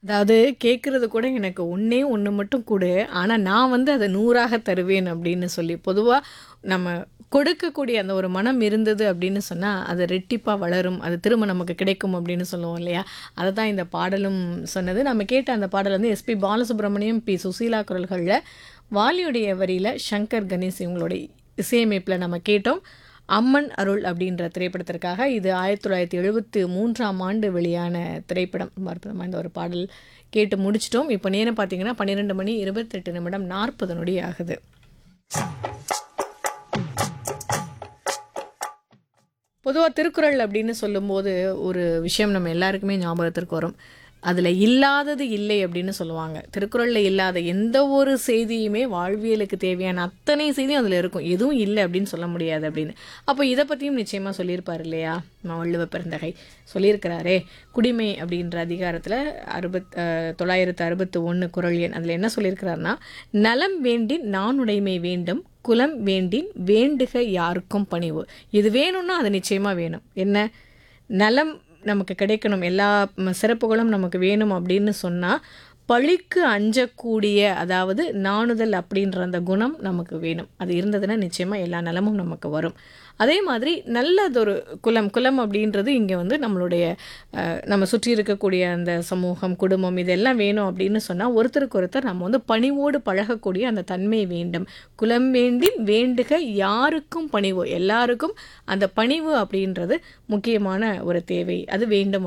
அதாவது கேட்குறது கூட எனக்கு ஒண்ணே ஒண்ணு மட்டும் குடு. ஆனா நான் வந்து அத 100ஆக தருவேன் அப்படின்னு சொல்லி. பொதுவா நம்ம கொடுக்கக்கூடிய அந்த ஒரு மனம் இருந்தது அப்படின்னு சொன்னா, அது ரெட்டிப்பா வளரும். அது திரும்ப நமக்கு கிடைக்கும் அப்படின்னு சொல்லுவோம் இல்லையா? அததான் இந்த பாடலும் சொன்னது. நம்ம கேட்ட அந்த பாடல் வந்து எஸ்பி பாலசுப்ரமணியம், பி. சுசீலா குரல்கள்ல, வாலியுடைய வரியில சங்கர் கணேஷ் இவங்களுடைய இசையமைப்புல நம்ம கேட்டோம். அம்மன் அருள் அப்படின்ற திரைப்படத்திற்காக. இது 1973ஆம் ஆண்டு வெளியான திரைப்படம். ரொம்ப அற்புதமா இந்த ஒரு பாடல் கேட்டு முடிச்சுட்டோம். இப்ப நேரம் பார்த்தீங்கன்னா 12 மணி 28 நிமிடம் 40 நொடி ஆகுது. பொதுவா திருக்குறள் அப்படின்னு சொல்லும்போது, ஒரு விஷயம் நம்ம எல்லாருக்குமே ஞாபகத்திற்கு வரும். அதுல இல்லாதது இல்லை அப்படின்னு சொல்லுவாங்க. திருக்குறள்ல இல்லாத எந்த ஒரு செய்தியுமே வாழ்வியலுக்கு தேவையான அத்தனை செய்தியும் அதுல இருக்கும். எதுவும் இல்ல அப்படின்னு சொல்ல முடியாது அப்படின்னு. அப்ப இத பத்தியும் நிச்சயமா சொல்லியிருப்பாரு இல்லையா? நம்ம வள்ளுவ பெருந்தகை. சொல்லியிருக்கிறாரே, குடிமை அப்படின்ற அதிகாரத்துல அறுபத் அ 961 குறள் எண். அதுல என்ன சொல்லியிருக்கிறார்னா, "நலம் வேண்டின் நாணுடைமை வேண்டும். குலம் வேண்டின் வேண்டுக யார்க்கும் பணிவு." இது வேணும்னா அது நிச்சயமா வேணும். என்ன? நலம் நமக்கு கிடைக்கணும். எல்லா ம் சிறப்புகளும் நமக்கு வேணும் அப்படின்னு சொன்னா, பழிக்கு அஞ்சக்கூடிய அதாவது நாணுதல் அப்படின்ற அந்த குணம் நமக்கு வேணும். அது இருந்ததுன்னா நிச்சயமா எல்லா நலமும் நமக்கு வரும். அதே மாதிரி நல்லதொரு குலம் குலம் அப்படின்றது இங்க வந்து நம்மளுடைய அ நம்ம சுற்றி இருக்கக்கூடிய அந்த சமூகம், குடும்பம் இதெல்லாம் வேணும் அப்படின்னு சொன்னா, ஒருத்தருக்கு ஒருத்தர் நம்ம வந்து பணிவோடு பழகக்கூடிய அந்த தன்மை வேண்டும். குலம் வேண்டின் வேண்டுக யாருக்கும் பணிவு. எல்லாருக்கும் அந்த பணிவு அப்படின்றது முக்கியமான ஒரு தேவை. அது வேண்டும்